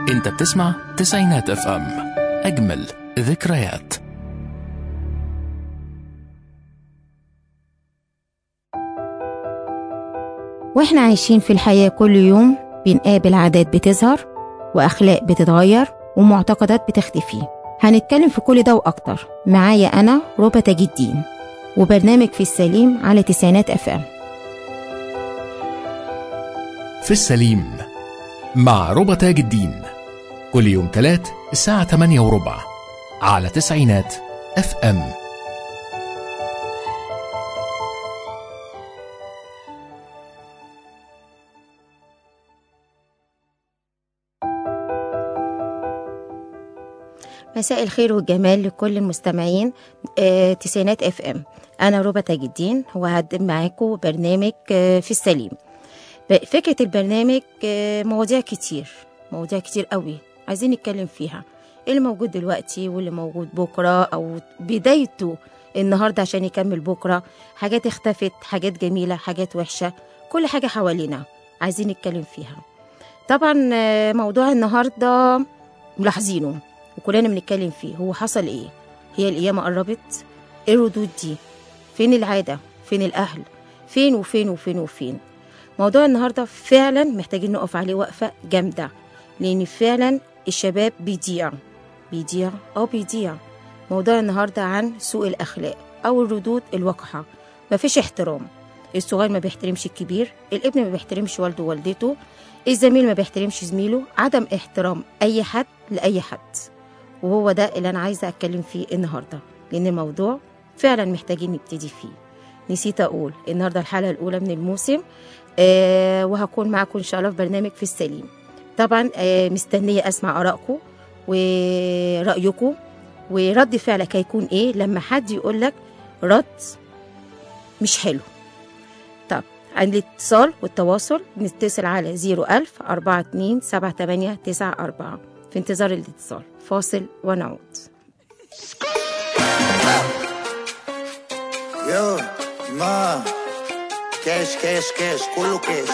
انت بتسمع تسعينات اف ام اجمل ذكريات واحنا عايشين في الحياة كل يوم بنقابل عادات بتظهر وأخلاق بتتغير ومعتقدات بتختفي هنتكلم في كل ده وأكتر معايا أنا ربى تاج الدين وبرنامج في السليم على تسعينات اف ام في السليم مع ربى تاج الدين كل يوم تلات الساعة 8 وربع على تسعينات اف ام مساء الخير والجمال لكل المستمعين آه، تسعينات اف ام انا ربى تاج الدين وهقدم معاكم برنامج آه، في السليم ب- فكرة البرنامج آه، مواضيع كتير مواضيع كتير قوي عايزين نتكلم فيها إيه اللي موجود دلوقتي واللي موجود بكرة أو بدايته النهاردة عشان يكمل بكرة حاجات اختفت حاجات جميلة حاجات وحشة كل حاجة حوالينا عايزين نتكلم فيها طبعا آه، موضوع النهاردة ملاحظينه وكلنا بنتكلم فيه هو حصل ايه هي القيامة قربت ايه الردود دي فين العادة فين الأهل فين وفين وفين وفين موضوع النهاردة فعلا محتاجين نقف عليه وقفة جامدة لأن فعلا الشباب بيضيع بيضيع أو بيضيع موضوع النهاردة عن سوء الأخلاق أو الردود الوقحة مفيش احترام الصغير ما بيحترمش الكبير الابن ما بيحترمش والده ووالدته الزميل ما بيحترمش زميله عدم احترام أي حد لأي حد وهو ده اللي أنا عايزة أتكلم فيه النهاردة لأن الموضوع فعلا محتاجين نبتدي فيه نسيت أقول النهاردة الحلقة الأولى من الموسم آه وهكون معاكم إن شاء الله في برنامج في السليم طبعا آه مستنية أسمع آرائكم ورأيكم ورد فعلك هيكون إيه لما حد يقول لك رد مش حلو طب عن الاتصال والتواصل نتصل على 01000 42 78 94 في انتظار الاتصال فاصل ونعود يو ما كاش كاش كاش كله كاش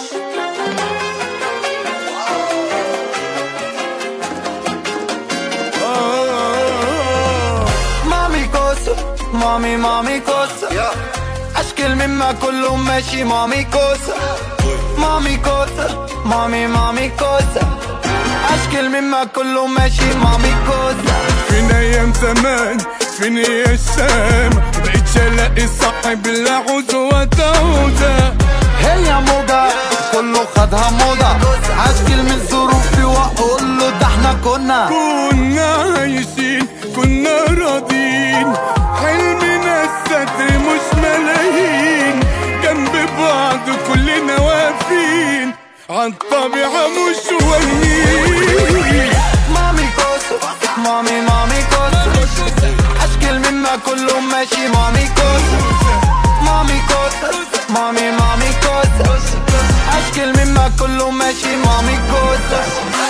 مامي كوسة مامي مامي كوسة أشكال مما كله ماشي مامي كوسة مامي كوسة مامي مامي كوسة أشكال مما كله ماشي مامي كوسة فين ايام زمان فين هي الشام بقيتش الاقي صاحب العوز وتعوزة هي موجة كله خدها موضة أشكال من ظروفي وأقول له ده احنا كنا كنا عايشين كنا راضيين حلمنا الستر مش ملايين جنب بعض كلنا واقفين عالطبيعة مش واهمين مامي كوسة مامي مامي كوسة أشكال مما كله ماشي مامي كوسة مامي كوسة مامي مامي كوسة أشكال مما كله ماشي مامي كوسة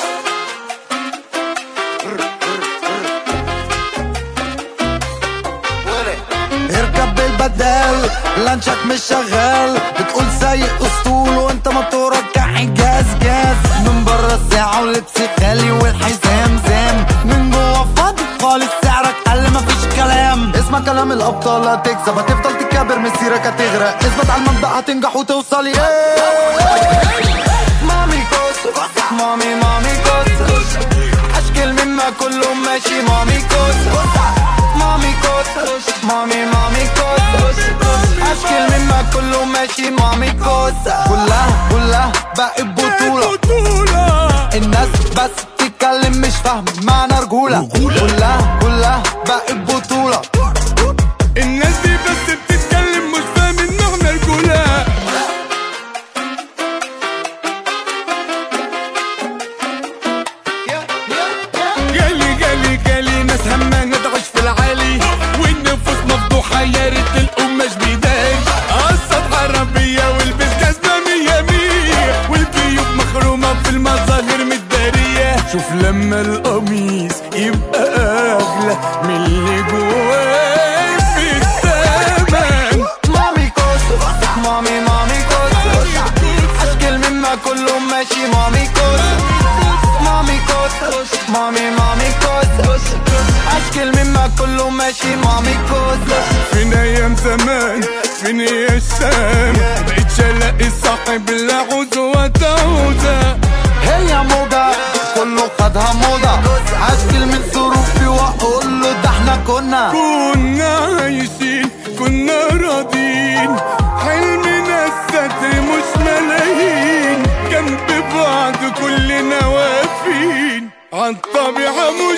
اركب بالبدال لانشك مش شغال بتقول سايق اسطول وانت موتورك كحجاز جاز من بره الساعة ولبسي خالي والحزام زام من جوه فاضي خالص سعرك قل مفيش كلام اسمع كلام الابطال هتكسب هتفضل تكابر مسيرك هتغرق اثبت على المبدأ هتنجح وتوصل ايه مامي كوسة مامي مامي كوسة اشكال مما كله ماشي مامي كوسة مامي كوسة مامي مامي كوسة اشكال مما كله ماشي مامي كوسة كلها كلها بقت بطولة بطولة الناس بس تتكلم مش فاهم معنى رجولة كلها كلها بقت بطولة الناس دي بس بتتكلم مش فاهم انهم رجولة جالي جالي جالي ناس همانة تعيش في العالي والنفوس مفضوحة يا ريت القماش بيداري قصة عربية والبس جزمة مية مية والجيوب مخرومة في المظاهر متدارية شوف لما القميص يبقى أغلى من اللي جواه في الثمن مامي كوسة مامي مامي كوسة اشكال مما كله ماشي مامي كوسة مامي كوسة زمان فين يا الشام بقيتش الاقي صاحب لا عوز وتعوزة هي موجة كله خدها موضة هشكل من ظروفي واقول له ده احنا كنا كنا عايشين كنا راضيين حلمنا الستر مش ملايين جنب بعض كلنا واقفين عالطبيعة مش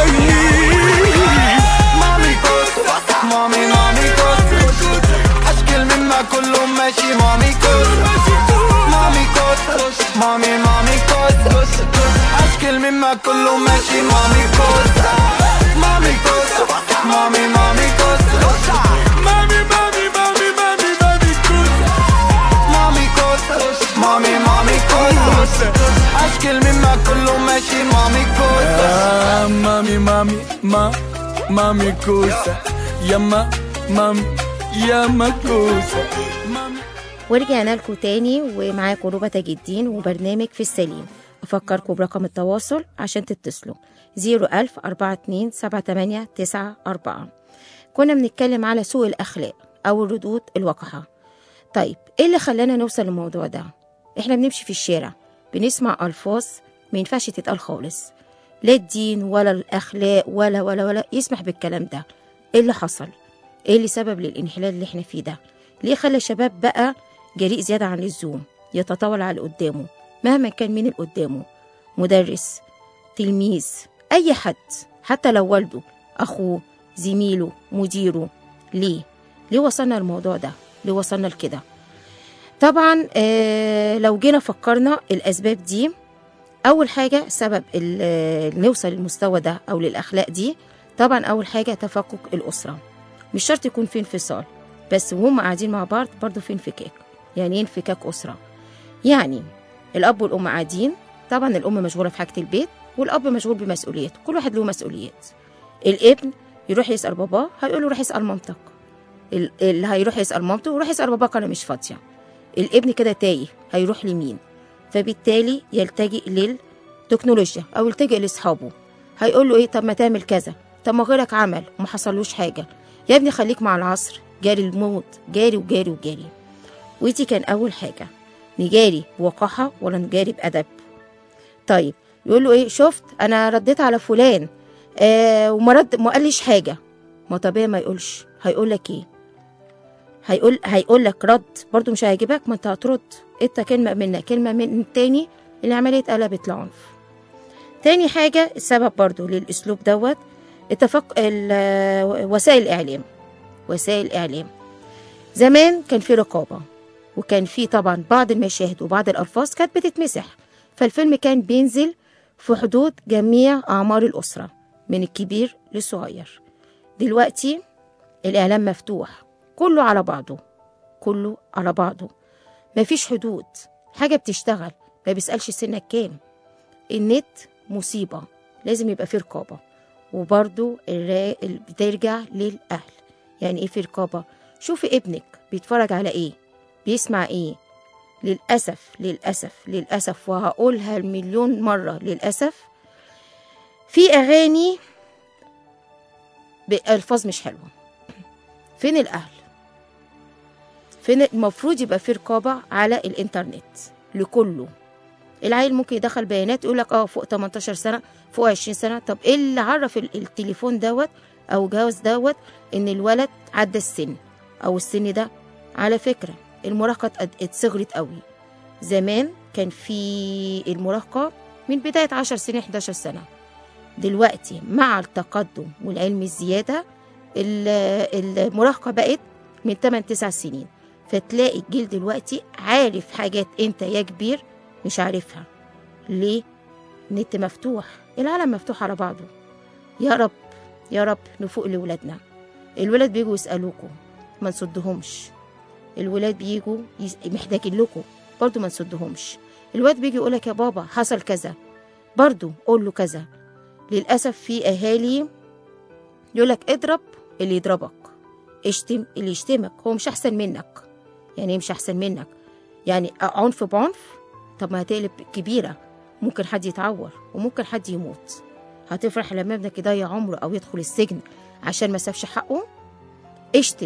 شويين مامي كوس مامي مامي كوس اشكال مما كله ماشي مامي كوس مامي كوس مامي مامي كوس اشكال مما كله ماشي مامي كوس مامي كوس مامي مامي كوس مامي مامي مامي مامي مامي كوس مامي كوس مامي مامي كوس اشكال مما كله ماشي مامي كوس آه مامي مامي ما مامي كوسة يا ما مامي يا ما كوسة مامي ورجعنا لكم تاني ومعاكم روبة تاج الدين وبرنامج في السليم أفكركم برقم التواصل عشان تتصلوا 01000 42 78 94 كنا بنتكلم على سوء الأخلاق أو الردود الوقحة طيب إيه اللي خلانا نوصل للموضوع ده؟ إحنا بنمشي في الشارع بنسمع ألفاظ ما ينفعش تتقال خالص لا الدين ولا الأخلاق ولا ولا ولا يسمح بالكلام ده إيه اللي حصل؟ إيه اللي سبب للانحلال اللي إحنا فيه ده؟ ليه خلى الشباب بقى جريء زيادة عن اللزوم يتطاول على اللي قدامه مهما كان مين اللي قدامه مدرس تلميذ أي حد حتى لو والده أخوه زميله مديره ليه؟ ليه وصلنا للموضوع ده؟ ليه وصلنا لكده؟ طبعا آه لو جينا فكرنا الأسباب دي أول حاجة سبب ال- آه، نوصل للمستوى ده أو للأخلاق دي طبعا أول حاجة تفكك الأسرة مش شرط يكون في انفصال بس وهم قاعدين مع بعض برضه في انفكاك يعني ايه انفكاك أسرة يعني الأب والأم قاعدين طبعا الأم مشغولة في حاجة البيت والأب مشغول بمسؤولياته كل واحد له مسؤوليات الابن يروح يسأل باباه هيقول له روح اسأل مامتك ال- اللي هيروح يسأل مامته يروح يسأل باباك أنا مش فاضية الابن كده تايه هيروح لمين فبالتالي يلتجئ للتكنولوجيا أو يلتجئ لأصحابه هيقول له إيه طب ما تعمل كذا طب ما غيرك عمل وما حصلوش حاجة يا ابني خليك مع العصر جاري الموت جاري وجاري وجاري ودي كان أول حاجة نجاري بوقاحة ولا نجاري بأدب طيب يقول له ايه شفت انا رديت على فلان آه وما رد ما قاليش حاجه ما طبيعي ما يقولش هيقول لك ايه هيقول هيقول لك رد برضو مش هيعجبك ما انت هترد انت كلمه منك كلمه من التاني العمليه اتقلبت لعنف تاني حاجه السبب برضو للاسلوب دوت اتفق ال- وسائل الاعلام وسائل الاعلام زمان كان في رقابه وكان في طبعا بعض المشاهد وبعض الالفاظ كانت بتتمسح فالفيلم كان بينزل في حدود جميع أعمار الأسرة من الكبير للصغير دلوقتي الإعلام مفتوح كله على بعضه كله على بعضه مفيش حدود حاجة بتشتغل ما بيسألش سنك كام النت مصيبة لازم يبقى فيه رقابة وبرضو الرا... ال- بترجع للأهل يعني إيه في رقابة شوفي ابنك بيتفرج على إيه بيسمع إيه للأسف للأسف للأسف وهقولها المليون مرة للأسف في أغاني بألفاظ مش حلوة فين الأهل فين المفروض يبقى في رقابة على الإنترنت لكله العيل ممكن يدخل بيانات يقول لك اه فوق 18 سنة فوق 20 سنة طب ايه اللي عرف ال- التليفون دوت او الجهاز دوت ان الولد عدى السن او السن ده على فكرة المراهقة ات- اتصغرت قوي زمان كان في المراهقة من بداية 10 سنين 11 سنة دلوقتي مع التقدم والعلم الزيادة ال- المراهقة بقت من 8 9 سنين فتلاقي الجيل دلوقتي عارف حاجات انت يا كبير مش عارفها ليه النت مفتوح العالم مفتوح على بعضه يا رب يا رب نفوق لولادنا الولاد بيجوا يسألوكوا ما نصدهمش الولاد بيجوا يس- محتاجين لكم برضو ما نصدهمش الواد بيجي يقولك يا بابا حصل كذا برضو قول له كذا للأسف في أهالي يقولك اضرب اللي يضربك اشتم اللي يشتمك هو مش أحسن منك يعني إيه مش أحسن منك يعني عنف بعنف طب ما هتقلب كبيرة ممكن حد يتعور وممكن حد يموت هتفرح لما ابنك يضيع عمره أو يدخل السجن عشان ما سابش حقه اشتم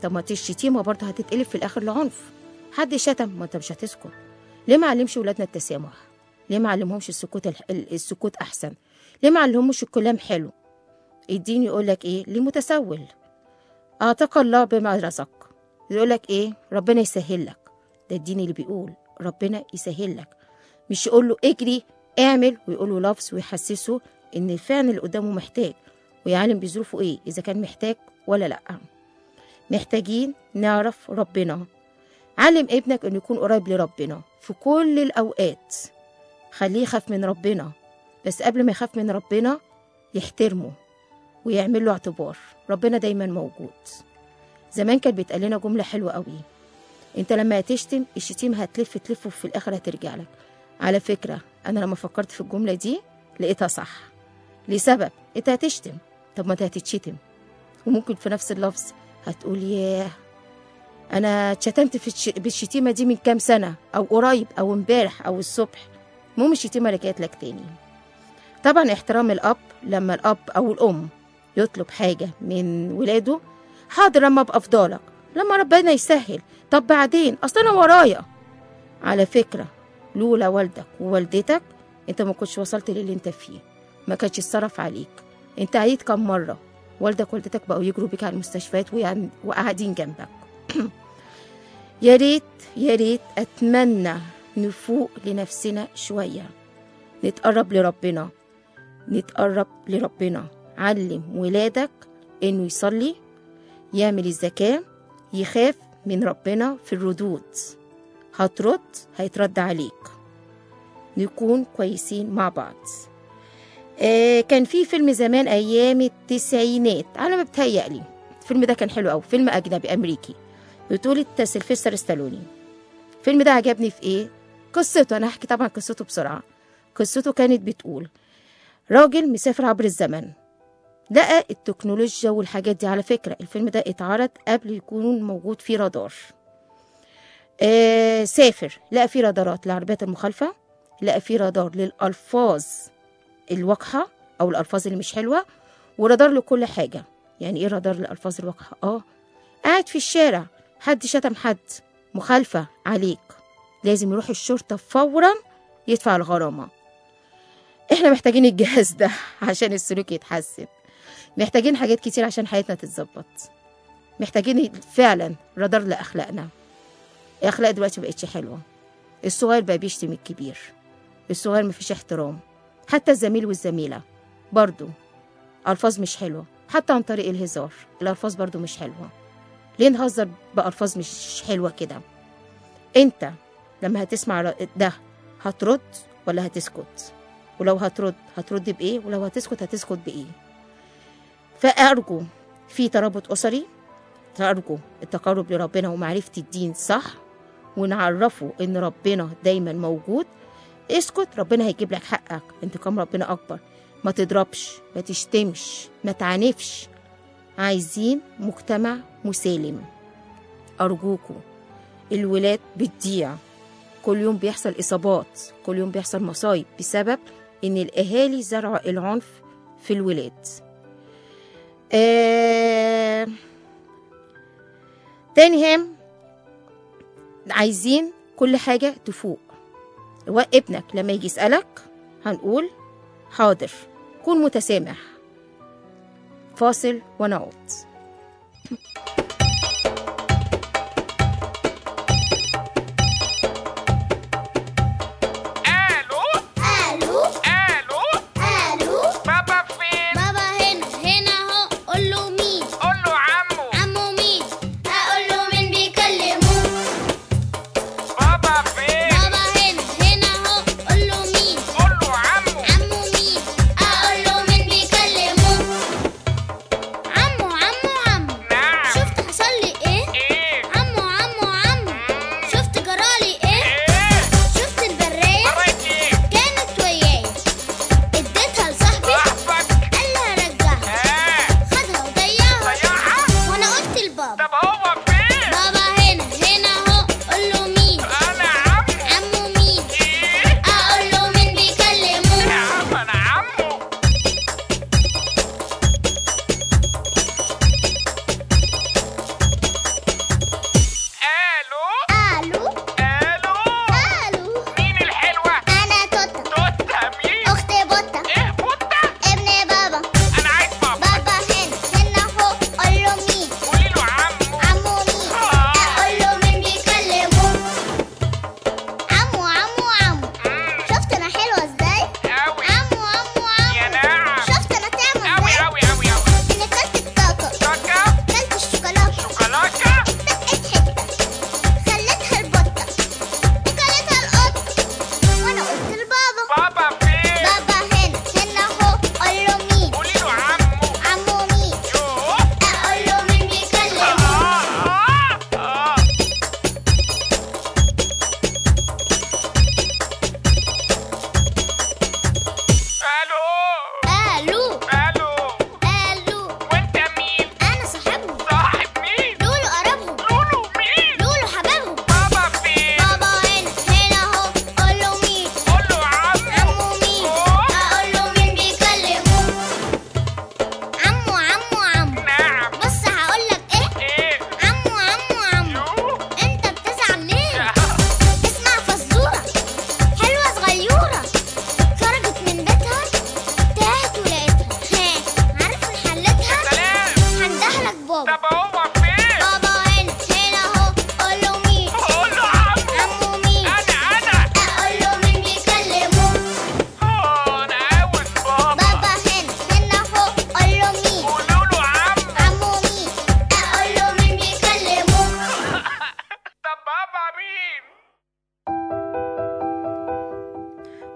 طب ما الشتيمه برضه هتتقلب في الاخر لعنف حد شتم ما انت مش هتسكت ليه ما علمش ولادنا التسامح ليه ما علمهمش السكوت الح- ال- السكوت احسن ليه ما علمهمش الكلام حلو الدين يقول لك ايه لمتسول اعطاك الله بما رزق يقول لك ايه ربنا يسهل لك ده الدين اللي بيقول ربنا يسهل لك مش يقول له اجري اعمل ويقول له لفظ ويحسسه ان الفعل اللي قدامه محتاج ويعلم بظروفه ايه اذا كان محتاج ولا لا محتاجين نعرف ربنا علم ابنك انه يكون قريب لربنا في كل الاوقات خليه يخاف من ربنا بس قبل ما يخاف من ربنا يحترمه ويعمل له اعتبار ربنا دايما موجود زمان كان بيتقال لنا جمله حلوه قوي انت لما هتشتم الشتيمه هتلف تلف وفي الاخر هترجع لك على فكره انا لما فكرت في الجمله دي لقيتها صح لسبب انت هتشتم طب ما انت هتتشتم وممكن في نفس اللفظ هتقول ياه انا اتشتمت في الش... بالشتيمه دي من كام سنه او قريب او امبارح او الصبح المهم الشتيمه رجعت لك تاني طبعا احترام الاب لما الاب او الام يطلب حاجه من ولاده حاضر لما ابقى في دارك لما ربنا يسهل طب بعدين اصل انا ورايا على فكره لولا والدك ووالدتك انت ما كنتش وصلت للي انت فيه ما كانش اتصرف عليك انت عيت كم مره والدك ووالدتك بقوا يجروا بيك على المستشفيات ويعن- وقاعدين جنبك يا ريت يا ريت اتمنى نفوق لنفسنا شويه نتقرب لربنا نتقرب لربنا علم ولادك انه يصلي يعمل الزكاه يخاف من ربنا في الردود هترد هيترد عليك نكون كويسين مع بعض آه كان في فيلم زمان ايام التسعينات على ما بتهيألي الفيلم ده كان حلو قوي فيلم اجنبي امريكي بطولة سيلفستر ستالوني الفيلم ده عجبني في ايه قصته انا هحكي طبعا قصته بسرعه قصته كانت بتقول راجل مسافر عبر الزمن لقى التكنولوجيا والحاجات دي على فكرة الفيلم ده اتعرض قبل يكون موجود فيه رادار آه سافر لقى فيه رادارات للعربيات المخالفة لقى فيه رادار للألفاظ الوقحة أو الألفاظ اللي مش حلوة ورادار لكل حاجة يعني إيه رادار للألفاظ الوقحة؟ آه قاعد في الشارع حد شتم حد مخالفة عليك لازم يروح الشرطة فورا يدفع الغرامة احنا محتاجين الجهاز ده عشان السلوك يتحسن محتاجين حاجات كتير عشان حياتنا تتظبط محتاجين فعلا رادار لأخلاقنا الأخلاق دلوقتي مبقتش حلوة الصغير بقى بيشتم الكبير الصغير مفيش احترام حتى الزميل والزميلة برضو ألفاظ مش حلوة حتى عن طريق الهزار الألفاظ برضو مش حلوة ليه نهزر بألفاظ مش حلوة كده انت لما هتسمع ده هترد ولا هتسكت ولو هترد هترد بإيه ولو هتسكت هتسكت بإيه فأرجو في ترابط أسري أرجو التقرب لربنا ومعرفة الدين صح ونعرفه إن ربنا دايما موجود اسكت ربنا هيجيب لك حقك انتقام ربنا أكبر ما تضربش ما تشتمش ما تعنفش عايزين مجتمع مسالم أرجوكوا الولاد بتضيع كل يوم بيحصل إصابات كل يوم بيحصل مصايب بسبب إن الأهالي زرعوا العنف في الولاد آه... تاني هام عايزين كل حاجة تفوق وابنك لما يجي يسألك هنقول حاضر كون متسامح فاصل ونعود الو الو الو الو بابا فين بابا هنا هنا اهو قول له مين قول له عمو عمو مين اقول له مين بيكلمه بابا فين بابا هنا هنا اهو قول له مين قول له عمو عمو مين اقول له مين بيكلمه عمو عمو عمو نعم شفت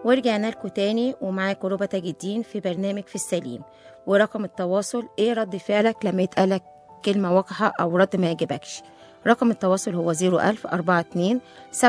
ورجعنا لكم تاني ومعاكم ربى تاج الدين في برنامج في السليم ورقم التواصل ايه رد فعلك لما يتقالك كلمة وقحة أو رد ما يعجبكش رقم التواصل هو 01000 42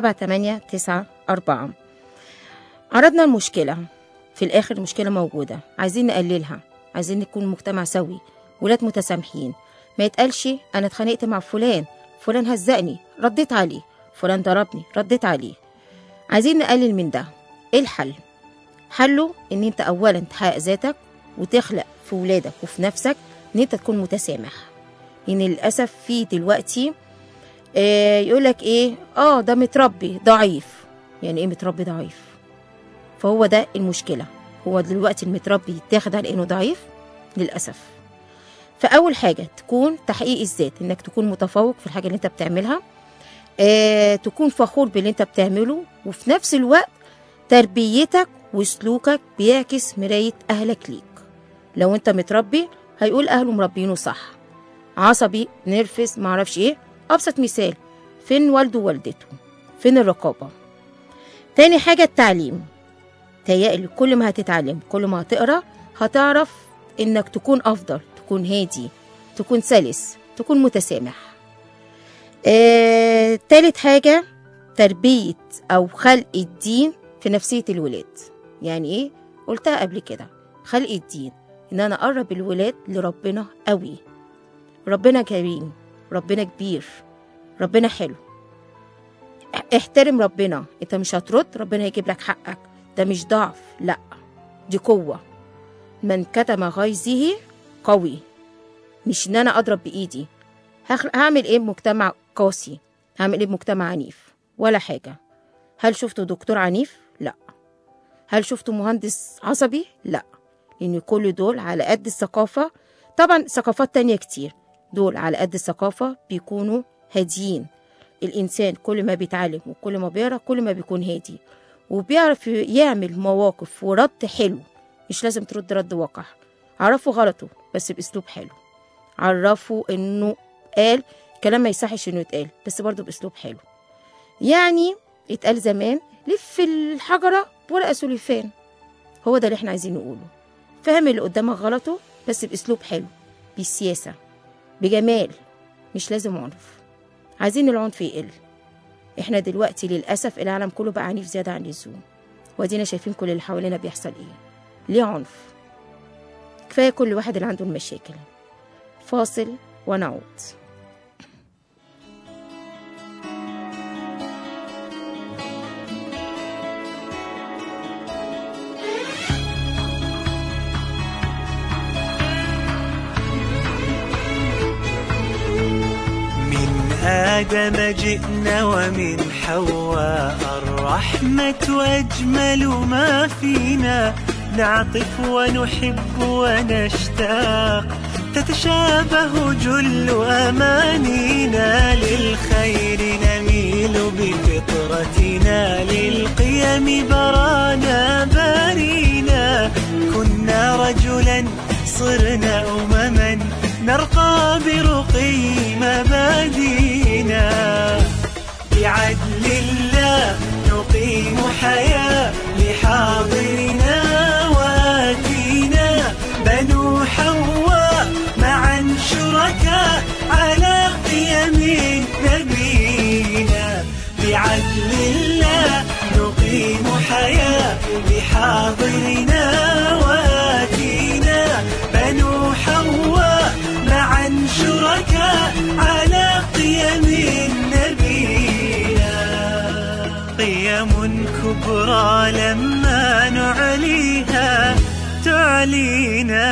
7894 عرضنا المشكلة في الآخر المشكلة موجودة عايزين نقللها عايزين نكون مجتمع سوي ولاد متسامحين ما يتقالش أنا اتخانقت مع فلان فلان هزقني رديت عليه فلان ضربني رديت عليه عايزين نقلل من ده ايه الحل حله ان انت اولا تحقق ذاتك وتخلق في ولادك وفي نفسك ان انت تكون متسامح لان للاسف في دلوقتي آه يقولك ايه اه ده متربي ضعيف يعني ايه متربي ضعيف فهو ده المشكله هو دلوقتي المتربي يتاخد على انه ضعيف للاسف فاول حاجه تكون تحقيق الذات انك تكون متفوق في الحاجه اللي انت بتعملها آه تكون فخور باللي انت بتعمله وفي نفس الوقت تربيتك وسلوكك بيعكس مراية أهلك ليك لو انت متربي هيقول أهله مربينه صح عصبي نرفز معرفش ايه أبسط مثال فين والده ووالدته فين الرقابة تاني حاجة التعليم تهيألي كل ما هتتعلم كل ما هتقرا هتعرف انك تكون افضل تكون هادي تكون سلس تكون متسامح آه، تالت حاجة تربية أو خلق الدين في نفسية الولاد يعني إيه؟ قلتها قبل كده خلق الدين إن أنا أقرب الولاد لربنا قوي ربنا كريم ربنا كبير ربنا حلو احترم ربنا انت مش هترد ربنا هيجيب لك حقك ده مش ضعف لا دي قوة من كتم غيظه قوي مش ان انا اضرب بايدي هخ- هعمل ايه بمجتمع قاسي هعمل ايه بمجتمع عنيف ولا حاجة هل شفتوا دكتور عنيف لا هل شفتوا مهندس عصبي لا لان كل دول على قد الثقافة طبعا ثقافات تانية كتير دول على قد الثقافة بيكونوا هاديين الإنسان كل ما بيتعلم وكل ما بيقرا كل ما بيكون هادي وبيعرف يعمل مواقف ورد حلو مش لازم ترد رد وقح عرفوا غلطه بس بأسلوب حلو عرفوا إنه قال كلام ما يصحش إنه يتقال بس برضه بأسلوب حلو يعني اتقال زمان لف الحجرة بورقة سليفان هو ده اللي احنا عايزين نقوله فهم اللي قدامك غلطه بس بأسلوب حلو بالسياسة بجمال مش لازم عنف عايزين العنف يقل احنا دلوقتي للأسف العالم كله بقى عنيف زيادة عن اللزوم وادينا شايفين كل اللي حوالينا بيحصل ايه ليه عنف كفاية كل واحد اللي عنده المشاكل فاصل ونعود من آدم جئنا ومن حواء الرحمة أجمل ما فينا نعطف ونحب ونشتاق تتشابه جل أمانينا للخير نميل بفطرتنا للقيم برانا بارينا كنا رجلا صرنا أمما نرقى برقي مبادينا بعدل الله نقيم حياة لحاضرنا وآتينا بنو حواء معا شركاء على قيم نبينا بعدل الله نقيم حياة لحاضرنا وآتينا بنو حواء معا شركاء على قيم نبينا قيم كبرى لما نعليها تعلينا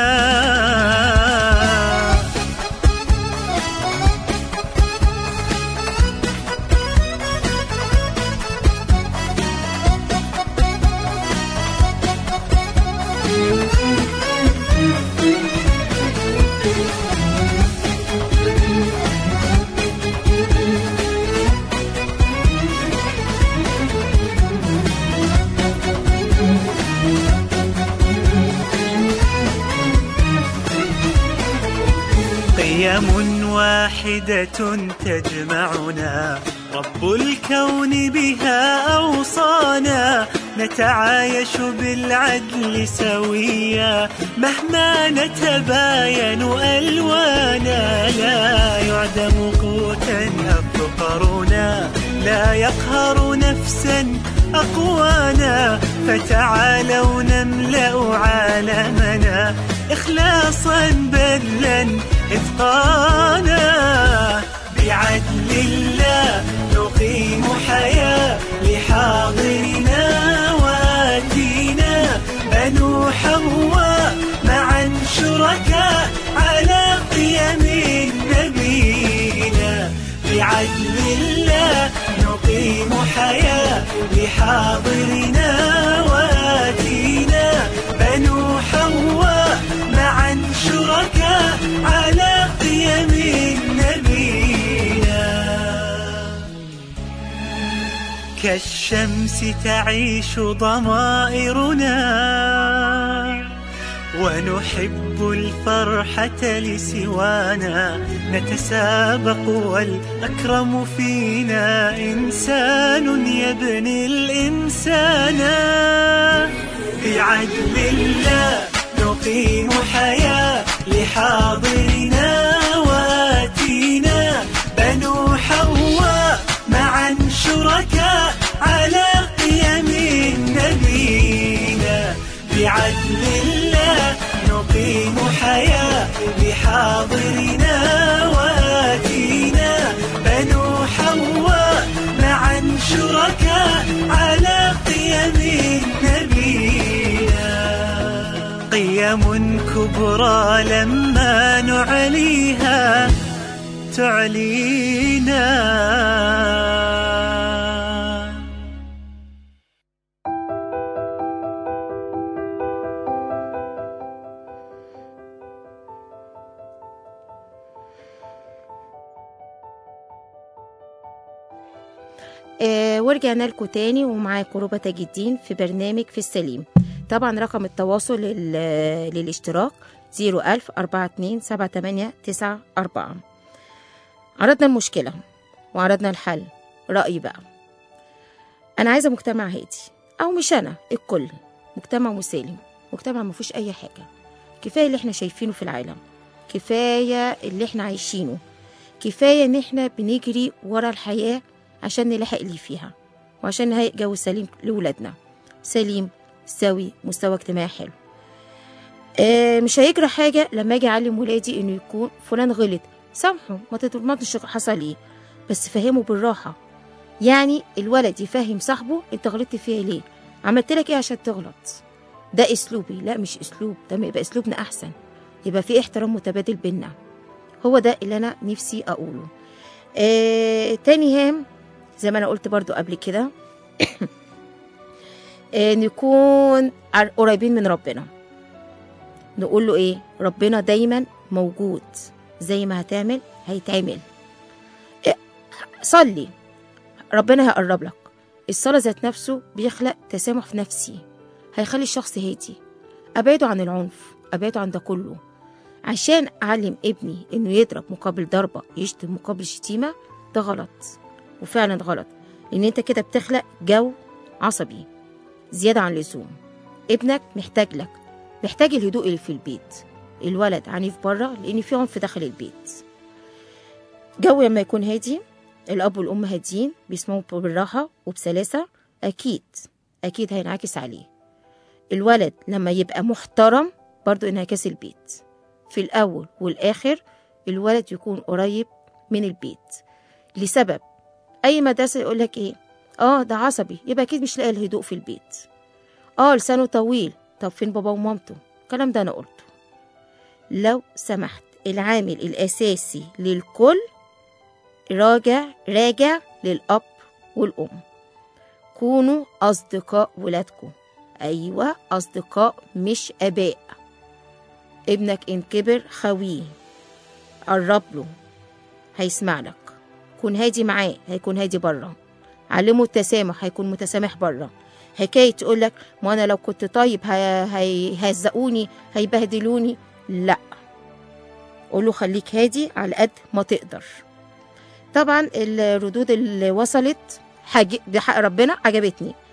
قيم واحدة تجمعنا رب الكون بها أوصانا نتعايش بالعدل سويا مهما نتباين ألوانا لا يعدم قوتا أفقرنا لا يقهر نفسا أقوانا فتعالوا نملأ عالمنا إخلاصا بذلا إتقانا بعدل الله نقيم حياة لحاضرنا وآتينا بنو حواء معا شركاء على قيم نبينا بعدل الله نقيم حياة لحاضرنا وآتينا بنو حواء معا شركاء على قيم نبينا كالشمس تعيش ضمائرنا ونحب الفرحة لسوانا نتسابق والأكرم فينا إنسان يبني الإنسان بعدل الله نقيم حياة لحاضرنا وآتينا بنو حواء معا شركاء على قيم نبينا بعدل الله نقيم حياة لحاضرنا وآتينا بنو حواء معا شركاء على قيم نبينا قيم كبرى لما نعليها تعلينا آه ورجعنا لكم تاني ومعاكم ربى تاج الدين في برنامج في السليم طبعا رقم التواصل لل- للاشتراك 01000 42 78 94 عرضنا المشكلة وعرضنا الحل رأيي بقى أنا عايزة مجتمع هادي أو مش أنا الكل مجتمع مسالم مجتمع ما فيهوش أي حاجة كفاية اللي احنا شايفينه في العالم كفاية اللي احنا عايشينه كفاية ان احنا بنجري ورا الحياة عشان نلاحق اللي فيها وعشان نهيئ جو سليم لولادنا سليم سوي مستوى اجتماعي حلو آه مش هيجرى حاجة لما اجي اعلم ولادي انه يكون فلان غلط سامحه ما تضمنش حصل ايه بس فهمه بالراحة يعني الولد يفهم صاحبه انت غلطت فيها ليه عملت لك ايه عشان تغلط ده اسلوبي لا مش اسلوب ده ما يبقى اسلوبنا احسن يبقى في احترام متبادل بينا هو ده اللي انا نفسي اقوله آه تاني هام زي ما انا قلت برضو قبل كده آه نكون عر- قريبين من ربنا نقول له ايه ربنا دايما موجود زي ما هتعمل هيتعمل آه، صلي ربنا هيقرب لك الصلاة ذات نفسه بيخلق تسامح في نفسي هيخلي الشخص هادي أبعده عن العنف أبعده عن ده كله عشان أعلم ابني إنه يضرب مقابل ضربة يشتم مقابل شتيمة ده غلط وفعلا غلط لأن أنت كده بتخلق جو عصبي زيادة عن اللزوم ابنك محتاج لك محتاج الهدوء اللي في البيت الولد عنيف بره لأن في عنف داخل البيت جو لما يكون هادي الأب والأم هاديين بيسمعوا بالراحة وبسلاسة أكيد أكيد هينعكس عليه الولد لما يبقى محترم برضو انعكاس البيت في الأول والآخر الولد يكون قريب من البيت لسبب أي مدرسة يقول لك إيه آه ده عصبي يبقى أكيد مش لاقي الهدوء في البيت آه لسانه طويل طب فين بابا ومامته الكلام ده أنا قلته لو سمحت العامل الأساسي للكل راجع راجع للأب والأم كونوا أصدقاء ولادكم أيوة أصدقاء مش آباء ابنك إن كبر خويه قرب له هيسمع لك كون هادي معاه هيكون هادي بره علمه التسامح هيكون متسامح بره حكاية تقول لك ما أنا لو كنت طيب هيهزقوني هيبهدلوني لا قول له خليك هادي على قد ما تقدر طبعا الردود اللي وصلت حاج... بحق ربنا عجبتني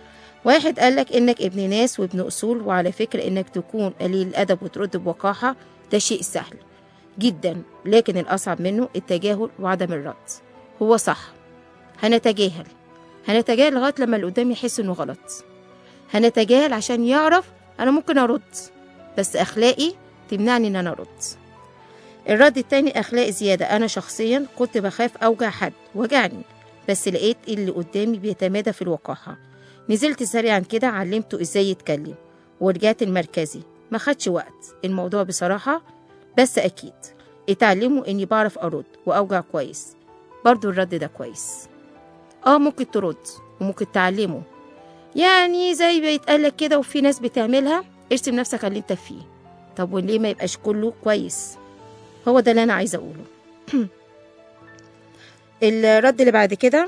واحد قالك انك ابن ناس وابن اصول وعلى فكرة انك تكون قليل الادب وترد بوقاحة ده شيء سهل جدا لكن الاصعب منه التجاهل وعدم الرد هو صح هنتجاهل هنتجاهل لغاية لما اللي قدامي يحس انه غلط هنتجاهل عشان يعرف انا ممكن ارد بس اخلاقي تمنعني ان انا ارد الرد التاني اخلاقي زيادة انا شخصيا كنت بخاف اوجع حد وجعني بس لقيت اللي قدامي بيتمادى في الوقاحة نزلت سريعا كده علمته ازاي يتكلم ورجعت المركزي ما خدش وقت الموضوع بصراحة بس اكيد اتعلموا اني بعرف ارد واوجع كويس برضو الرد ده كويس اه ممكن ترد وممكن تعلمه يعني زي ما يتقالك كده وفي ناس بتعملها ارسم نفسك على اللي انت فيه طب وليه ما يبقاش كله كويس هو ده اللي انا عايزه اقوله الرد اللي بعد كده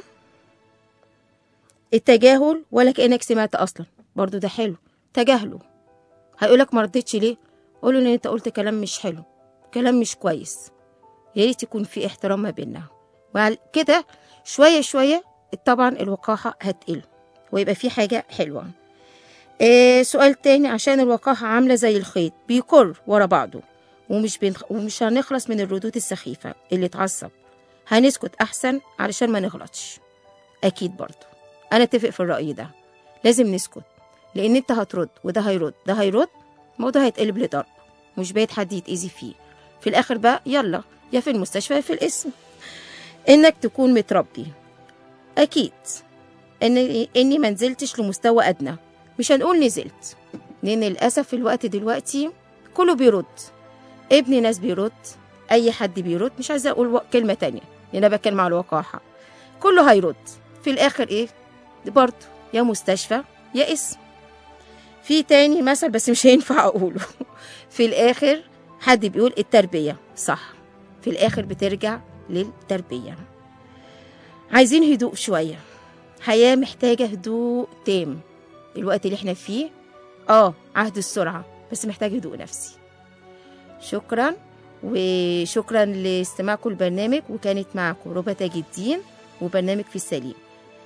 التجاهل ولا كانك سمعت اصلا برضو ده حلو تجاهله هيقولك ما ردتش ليه قوله ان انت قلت كلام مش حلو كلام مش كويس يا ريت يكون في احترام ما بيننا وعلى كده شويه شويه طبعا الوقاحه هتقل ويبقى في حاجه حلوه إيه سؤال تاني عشان الوقاحة عاملة زي الخيط بيكر ورا بعضه ومش بنخ... ومش هنخلص من الردود السخيفة اللي تعصب هنسكت أحسن علشان ما نغلطش أكيد برضه أنا أتفق في الرأي ده لازم نسكت لأن أنت هترد وده هيرد ده هيرد الموضوع هيتقلب لضرب مش بايت حد يتأذي فيه في الآخر بقى يلا يا في المستشفى يا في الاسم إنك تكون متربي أكيد إن إني ما نزلتش لمستوى أدنى مش هنقول نزلت لأن للأسف في الوقت دلوقتي كله بيرد ابن ناس بيرد أي حد بيرد مش عايزة أقول و- كلمة تانية لأن أنا بتكلم على الوقاحة كله هيرد في الآخر إيه برضه يا مستشفى يا اسم في تاني مثل بس مش هينفع أقوله في الآخر حد بيقول التربية صح في الآخر بترجع للتربية عايزين هدوء شوية حياة محتاجة هدوء تام الوقت اللي احنا فيه اه عهد السرعة بس محتاج هدوء نفسي شكرا وشكرا لاستماعكم البرنامج وكانت معكم ربى تاج الدين وبرنامج في السليم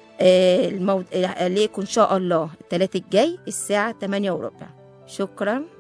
آه المود... عليكم ان شاء الله الثلاث الجاي الساعة 8 وربع شكرا